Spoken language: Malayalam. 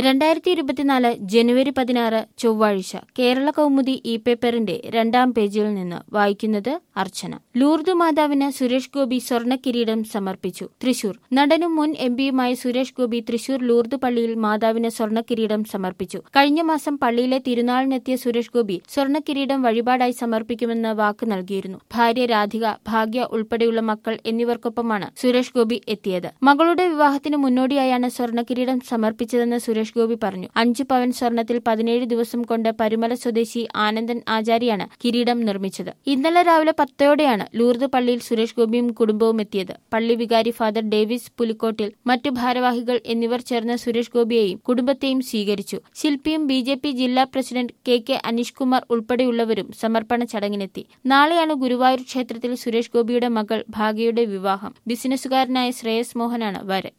രണ്ടായിരത്തി ഇരുപത്തിനാല് ജനുവരി പതിനാറ് ചൊവ്വാഴ്ച കേരള കൗമുദി ഇ പേപ്പറിന്റെ രണ്ടാം പേജിൽ നിന്ന് വായിക്കുന്നത് അർച്ചന ലൂർദ് മാതാവിന് സുരേഷ് ഗോപി സ്വർണ്ണ കിരീടം സമർപ്പിച്ചു തൃശൂർ നടനും മുൻ എം പിയുമായ സുരേഷ് ഗോപി തൃശൂർ ലൂർദ് പള്ളിയിൽ മാതാവിന് സ്വർണ്ണ കിരീടം സമർപ്പിച്ചു കഴിഞ്ഞ മാസം പള്ളിയിലെ തിരുനാളിനെത്തിയ സുരേഷ് ഗോപി സ്വർണ്ണ കിരീടം വഴിപാടായി സമർപ്പിക്കുമെന്ന് വാക്ക് നൽകിയിരുന്നു ഭാര്യ രാധിക ഭാഗ്യ ഉൾപ്പെടെയുള്ള മക്കൾ എന്നിവർക്കൊപ്പമാണ് സുരേഷ് ഗോപി എത്തിയത് മകളുടെ വിവാഹത്തിന് മുന്നോടിയായാണ് സ്വർണ്ണ കിരീടം സമർപ്പിച്ചതെന്ന് സുരേഷ് ഗോപി പറഞ്ഞു അഞ്ച് പവൻ സ്വർണത്തിൽ പതിനേഴ് ദിവസം കൊണ്ട് പരുമല സ്വദേശി ആനന്ദൻ ആചാരിയാണ് കിരീടം നിർമ്മിച്ചത് ഇന്നലെ രാവിലെ പത്തോടെയാണ് ലൂർദ് പള്ളിയിൽ സുരേഷ് ഗോപിയും കുടുംബവും എത്തിയത് പള്ളി വികാരി ഫാദർ ഡേവിസ് പുലിക്കോട്ടിൽ മറ്റു ഭാരവാഹികൾ എന്നിവർ ചേർന്ന് സുരേഷ് ഗോപിയെയും കുടുംബത്തെയും സ്വീകരിച്ചു ശില്പിയും ബി ജെ പി ജില്ലാ president K K Aneesh Kumar ഉൾപ്പെടെയുള്ളവരും സമർപ്പണ ചടങ്ങിനെത്തി നാളെയാണ് ഗുരുവായൂർ ക്ഷേത്രത്തിൽ സുരേഷ് ഗോപിയുടെ മകൾ ഭാഗ്യയുടെ വിവാഹം ബിസിനസ്സുകാരനായ ശ്രേയസ് മോഹനാണ് വരൻ